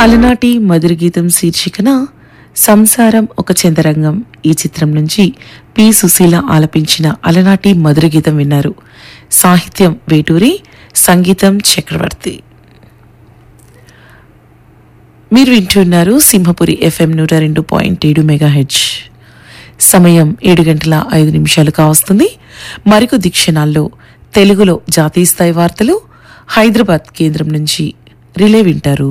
అలనాటి మధుర గీతం శీర్షికన సంసారం ఒక చందరంగం ఈ చిత్రం నుంచి పి సుశీల ఆలపించిన అలనాటి మధుర గీతం విన్నారు సాహిత్యం వేటూరి సంగీతం చక్రవర్తి మీరు వింటున్నారు సింహపురి ఎఫ్ఎం నూట రెండు పాయింట్ ఏడు మెగాహెచ్ సమయం ఏడు గంటల ఐదు నిమిషాలు కావస్తుంది మరికొద్ది క్షణాల్లో తెలుగులో జాతీయ స్థాయి వార్తలు హైదరాబాద్ కేంద్రం నుంచి రిలే వింటారు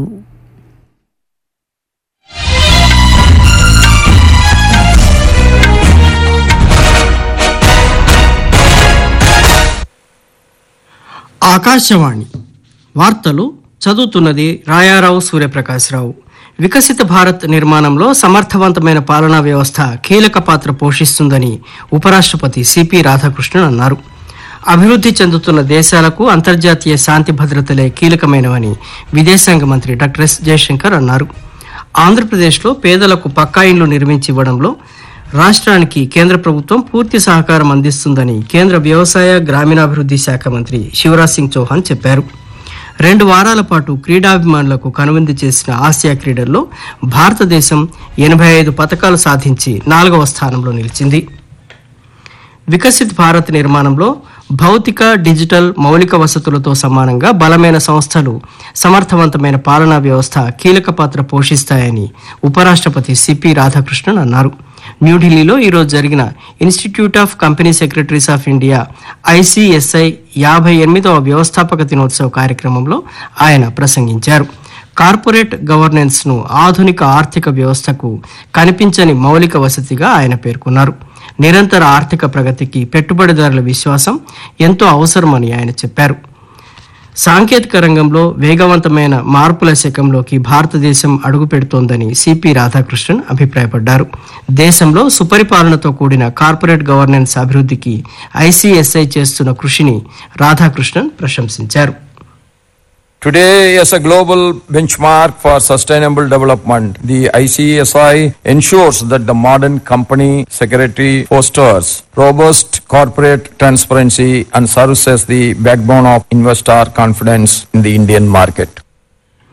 ఆకాశవాణి వార్తలు చదువుతున్నది రాయారావు సూర్యప్రకాశ్రావు వికసిత భారత్ నిర్మాణంలో సమర్థవంతమైన పాలనా వ్యవస్థ కీలక పాత్ర పోషిస్తుందని ఉపరాష్ట్రపతి సిపి రాధాకృష్ణన్ అన్నారు అభివృద్ధి చెందుతున్న దేశాలకు అంతర్జాతీయ శాంతి భద్రతలే కీలకమైనవని విదేశాంగ మంత్రి డాక్టర్ ఎస్ జయశంకర్ అన్నారు ఆంధ్రప్రదేశ్లో పేదలకు పక్కా ఇండ్లు నిర్మించి ఇవ్వడంలో రాష్ట్రానికి కేంద్ర ప్రభుత్వం పూర్తి సహకారం అందిస్తుందని కేంద్ర వ్యవసాయ గ్రామీణాభివృద్ధి శాఖ మంత్రి శివరాజ్ సింగ్ చౌహాన్ చెప్పారు రెండు వారాల పాటు క్రీడాభిమానులకు కనువిందు చేసిన ఆసియా క్రీడల్లో భారతదేశం ఎనభై ఐదు పథకాలు సాధించి నాలుగవ స్థానంలో నిలిచింది వికసిత్ భారత్ నిర్మాణంలో భౌతిక డిజిటల్ మౌలిక వసతులతో సమానంగా బలమైన సంస్థలు సమర్థవంతమైన పాలనా వ్యవస్థ కీలక పాత్ర పోషిస్తాయని ఉపరాష్ట్రపతి సిపి రాధాకృష్ణన్ అన్నారు న్యూఢిల్లీలో ఈరోజు జరిగిన institute of company secretaries of India ICSI యాభై ఎనిమిదవ వ్యవస్థాపక దినోత్సవ కార్యక్రమంలో ఆయన ప్రసంగించారు కార్పొరేట్ గవర్నెన్స్ ను ఆధునిక ఆర్థిక వ్యవస్థకు కనిపించని మౌలిక వసతిగా ఆయన పేర్కొన్నారు నిరంతర ఆర్థిక ప్రగతికి పెట్టుబడిదారుల విశ్వాసం ఎంతో అవసరమని ఆయన చెప్పారు సాంకేతిక రంగంలో వేగవంతమైన మార్పుల శకంలోకి భారతదేశం అడుగు పెడుతోందని సిపి రాధాకృష్ణన్ అభిప్రాయపడ్డారు దేశంలో సుపరిపాలనతో కూడిన కార్పొరేట్ గవర్నెన్స్ అభివృద్ధికి ఐసిఎస్ఐ చేస్తున్న కృషిని రాధాకృష్ణన్ ప్రశంసించారు Today, as a global benchmark for sustainable development, the ICSI ensures that the modern company secretary fosters robust corporate transparency and serves as the backbone of investor confidence in the Indian market.